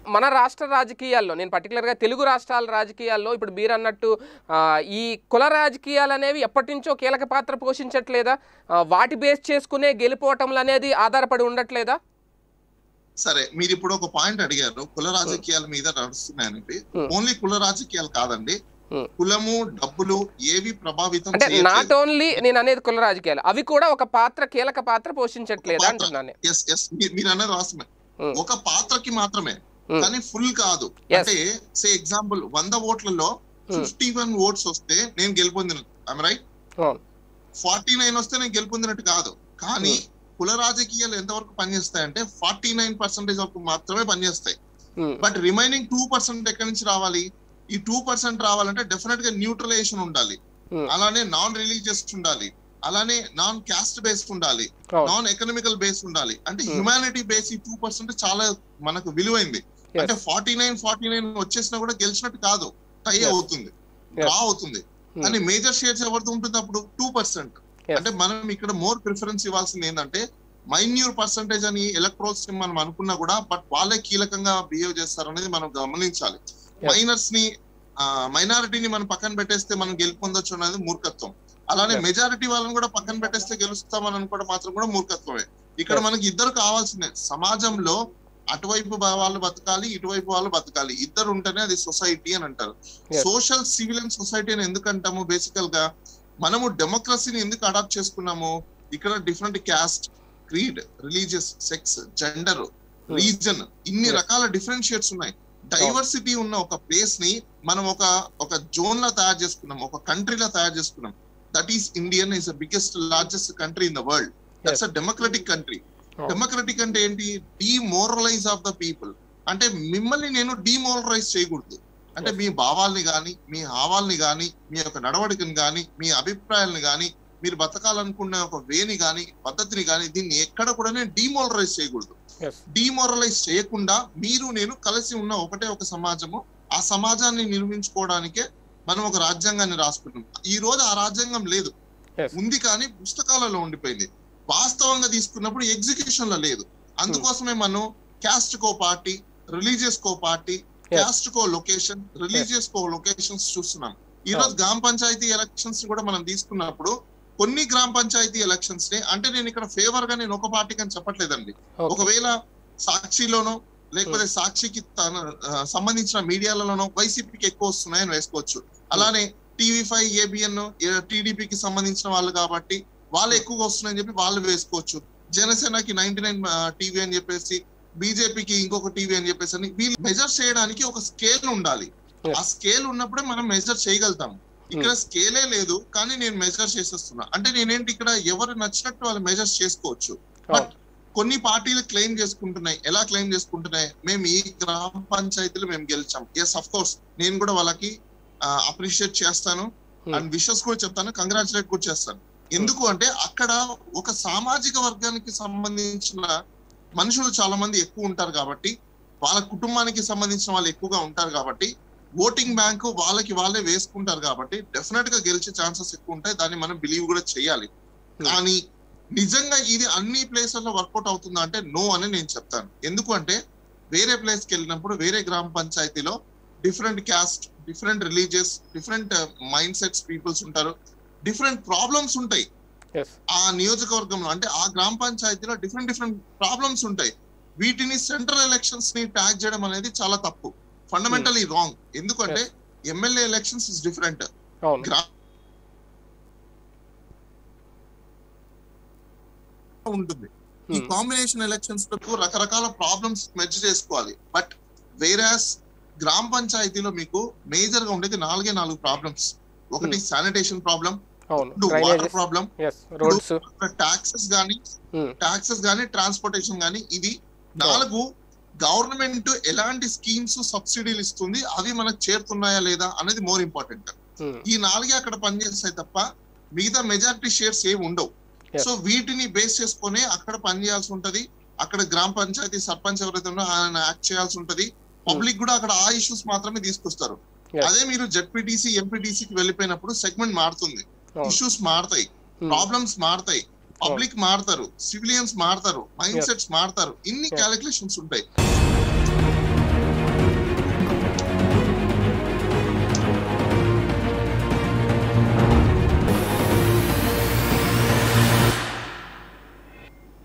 మన రాష్ట్ర రాజకీయాల్లో నేను పర్టికులర్గా తెలుగు రాష్ట్రాల రాజకీయాల్లో ఇప్పుడు మీరు అన్నట్టు ఆ, ఈ కుల రాజకీయాలు అనేవి ఎప్పటి నుంచో కీలక పాత్ర పోషించట్లేదా ఆ, వాటి బేస్ చేసుకునే గెలుపోవటంలు అనేది ఆధారపడి ఉండట్లేదా సరే మీరు ఇప్పుడు ఒక పాయింట్ అడిగారు కుల రాజకీయాల మీద నడుస్తున్నాయని Hmm. ఓన్లీ కుల రాజకీయాలు కాదండి Hmm. కులము డబ్బులు ఏవి ప్రభావితం అంటే చేయట్లేదు. నాట్ ఓన్లీ నేను అనేది కుల రాజకీయాలు అవి కూడా ఒక పాత్ర కీలక పాత్ర పోషించట్లేదా పాత్ర. అంటున్నాను ఎస్ ఎస్ మీరు అన్నది వాస్తవమే Hmm. ఒక పాత్రకి మాత్రమే Hmm. కానీ ఫుల్ కాదు Yes. అంటే సే ఎగ్జాంపుల్ వంద ఓట్లలో Hmm. ఫిఫ్టీ వన్ ఓట్స్ వస్తే నేను గెలుపొందిన రైట్ అవును. ఫార్టీ నైన్ వస్తే నేను గెలుపొందినట్టు కాదు కానీ కుల రాజకీయాలు ఎంతవరకు పనిచేస్తాయంటే ఫార్టీ నైన్ పర్సెంటేజ్ వరకు మాత్రమే పనిచేస్తాయి um, but remaining two percent ఎక్కడి నుంచి రావాలి ఈ టూ పర్సెంట్ రావాలంటే డెఫినెట్ గా న్యూట్రలైజేషన్ ఉండాలి Hmm. అలానే నాన్ రిలీజియస్ ఉండాలి అలానే నాన్ క్యాస్ట్ బేస్డ్ ఉండాలి అవును. నాన్ ఎకనామికల్ బేస్ ఉండాలి అంటే Hmm. హ్యుమానిటీ బేస్ ఈ టూ పర్సెంట్ చాలా మనకు విలువైంది Yes. అంటే ఫార్టీ నైన్ ఫార్టీ నైన్ వచ్చేసినా కూడా గెలిచినట్టు కాదు టై Yes. అవుతుంది డ్రా అవుతుంది Hmm. కానీ మేజర్ షేర్స్ ఎవరితో ఉంటుంది అప్పుడు టూ పర్సెంట్ Yes. అంటే మనం ఇక్కడ మోర్ ప్రిఫరెన్స్ ఇవ్వాల్సింది ఏంటంటే మైన్యూర్ పర్సంటేజ్ అని ఎలక్ట్రోల్స్ మనం అనుకున్నా కూడా బట్ వాళ్ళే కీలకంగా బిహేవ్ చేస్తారు అనేది మనం గమనించాలి మైనర్స్ ని మైనారిటీని మనం పక్కన పెట్టేస్తే మనం గెలుపొందొచ్చు అనేది మూర్ఖత్వం అలానే Yes. మెజారిటీ వాళ్ళని కూడా పక్కన పెట్టేస్తే గెలుస్తామని అనుకోవడం మాత్రం కూడా మూర్ఖత్వమే ఇక్కడ Yes. మనకి ఇద్దరు కావాల్సిందే సమాజంలో అటువైపు బా- వాళ్ళు బతకాలి ఇటువైపు వాళ్ళు బతకాలి ఇద్దరు ఉంటేనే అది సొసైటీ అని అంటారు Yes. సోషల్ సివిలియన్ సొసైటీ అని ఎందుకు అంటాము బేసికల్ గా మనము డెమోక్రసీని ఎందుకు అడాప్ట్ చేసుకున్నాము ఇక్కడ different caste creed religious sex gender reason ఇన్ని Yes. రకాల డిఫరెన్షియేట్స్ ఉన్నాయి డైవర్సిటీ ఉన్న ఒక ప్లేస్ ని మనం ఒక ఒక జోన్ లా తయారు చేసుకున్నాం ఒక కంట్రీలా తయారు చేసుకున్నాం that is Indian is biggest largest country in the world that's a democratic country Oh. Democratic అంటే ఏంటి డిమోరలైజ్ ఆఫ్ ద పీపుల్ అంటే మిమ్మల్ని నేను డిమోరలైజ్ చేయకూడదు అంటే Yes. మీ భావాల్ని గాని మీ హావాల్ని గాని మీ యొక్క నడవడికని గాని మీ అభిప్రాయాలను గాని మీరు బతకాలనుకున్న ఒక వేని గాని పద్ధతిని గాని దీన్ని ఎక్కడ కూడా నేను డిమోరలైజ్ చేయకూడదు Yes. డిమోరలైజ్ చేయకుండా మీరు నేను కలిసి ఉన్న ఒకటే ఒక సమాజము ఆ సమాజాన్ని నిర్మించుకోవడానికే మనం ఒక రాజ్యాంగాన్ని రాసుకున్నాం ఈ రోజు ఆ రాజ్యాంగం లేదు Yes. ఉంది కానీ పుస్తకాలలో ఉండిపోయింది వాస్తవంగా తీసుకున్నప్పుడు ఎగ్జిక్యూషన్ లో లేదు అందుకోసమే మనం క్యాస్ట్ కో పార్టీ రిలీజియస్ కో పార్టీ క్యాస్ట్ కో లొకేషన్ రిలీజియస్ కో లొకేషన్స్ చూస్తున్నాం ఈ రోజు గ్రామ పంచాయతీ ఎలక్షన్స్ కూడా మనం తీసుకున్నప్పుడు కొన్ని గ్రామ పంచాయతీ ఎలక్షన్స్ ని అంటే నేను ఇక్కడ ఫేవర్ గా నేను ఒక పార్టీకి అని చెప్పట్లేదండి Okay. ఒకవేళ సాక్షిలోనో లేకపోతే సాక్షికి తన ఆ, సంబంధించిన మీడియాలలోనో వైసీపీకి ఎక్కువ వస్తున్నాయని వేసుకోవచ్చు అలానే టీవీ ఫైవ్ ఏబిఎన్ టీడీపీకి సంబంధించిన వాళ్ళు కాబట్టి వాళ్ళు ఎక్కువగా వస్తున్నాయని చెప్పి వాళ్ళు వేసుకోవచ్చు జనసేనకి నైన్టీ నైన్ టీవీ అని చెప్పేసి బీజేపీకి ఇంకొక టీవీ అని చెప్పేసి అని వీళ్ళు మెజర్ చేయడానికి ఒక స్కేల్ ఉండాలి Yes. ఆ స్కేల్ ఉన్నప్పుడే మనం మెజర్ చేయగలుగుతాం ఇక్కడ స్కేలే లేదు కానీ నేను మెజర్ చేసేస్తున్నా అంటే నేనేంటి ఇక్కడ ఎవరు నచ్చినట్టు వాళ్ళు మెజర్స్ చేసుకోవచ్చు బట్ కొన్ని పార్టీలు క్లెయిమ్ చేసుకుంటున్నాయి ఎలా క్లెయిమ్ చేసుకుంటున్నాయి మేము ఈ గ్రామ పంచాయతీలు మేము గెలిచాం ఎస్ అఫ్ కోర్స్ నేను కూడా వాళ్ళకి అప్రిషియేట్ చేస్తాను Hmm. అండ్ విషెస్ కూడా చెప్తాను కంగ్రాచులేట్ కూడా చేస్తాను ఎందుకు అంటే అక్కడ ఒక సామాజిక వర్గానికి సంబంధించిన మనుషులు చాలా మంది ఎక్కువ ఉంటారు కాబట్టి వాళ్ళ కుటుంబానికి సంబంధించిన వాళ్ళు ఎక్కువగా ఉంటారు కాబట్టి ఓటింగ్ బ్యాంక్ వాళ్ళకి వాళ్ళే వేసుకుంటారు కాబట్టి డెఫినెట్ గా గెలిచే ఛాన్సెస్ ఎక్కువ ఉంటాయి దాన్ని మనం బిలీవ్ కూడా చేయాలి కానీ నిజంగా ఇది అన్ని ప్లేసెస్ వర్కౌట్ అవుతుందా అంటే నో అని నేను చెప్తాను ఎందుకు అంటే వేరే ప్లేస్ కి వెళ్ళినప్పుడు వేరే గ్రామ పంచాయతీలో different caste different religious different mind sets peoples ఉంటారు డిఫరెంట్ ప్రాబ్లమ్స్ ఉంటాయి ఎస్ ఆ నియోజకవర్గంలో అంటే ఆ గ్రామ పంచాయతీలో డిఫరెంట్ డిఫరెంట్ ప్రాబ్లమ్స్ ఉంటాయి వీటిని సెంట్రల్ ఎలక్షన్స్ ని ట్యాగ్ చేయడం అనేది చాలా తప్పు ఫండమెంటలీ రాంగ్ ఎందుకంటే ఎమ్మెల్యే ఎలక్షన్స్ ఇస్ డిఫరెంట్ అవును ఉంటుంది ఈ Hmm. కాంబినేషన్ ఎలక్షన్స్ లకు రకరకాల ప్రాబ్లమ్స్ మెర్జ్ చేసుకోవాలి బట్ వేరాస్ గ్రామ పంచాయతీలో మీకు మేజర్ గా ఉండేది నాలుగే నాలుగు ప్రాబ్లమ్స్ ఒకటి శానిటేషన్ ప్రాబ్లం అవును water drainages problem yes roads taxes గానీ టాక్సెస్ గానీ ట్రాన్స్పోర్టేషన్ గానీ ఇది నాలుగు గవర్నమెంట్ ఎలాంటి స్కీమ్స్ సబ్సిడీలు ఇస్తుంది అవి మనకు చేరుతున్నాయా లేదా అనేది మోర్ ఇంపార్టెంట్ ఈ నాలుగే అక్కడ పనిచేస్తాయి తప్ప మిగతా మెజారిటీ షేర్స్ ఏమి ఉండవు Yes. సో వీటిని బేస్ చేసుకొని అక్కడ పనిచేయాల్సి ఉంటది అక్కడ గ్రామ పంచాయతీ సర్పంచ్ ఎవరైతే ఉన్నారో ఆయన యాక్ట్ చేయాల్సి ఉంటది పబ్లిక్ కూడా అక్కడ ఆ ఇష్యూస్ మాత్రమే తీసుకొస్తారు Yes. అదే మీరు జెడ్పీటీసీ ఎంపీటీసీకి వెళ్ళిపోయినప్పుడు సెగ్మెంట్ మారుతుంది అవును. ఇష్యూస్ మారుతాయి ప్రాబ్లమ్స్ మారుతాయి పబ్లిక్ మారుతారు సివిలియన్స్ మారుతారు మైండ్ Yes. సెట్స్ మారుతారు ఇన్ని Yes. క్యాలిక్యులేషన్స్ ఉంటాయి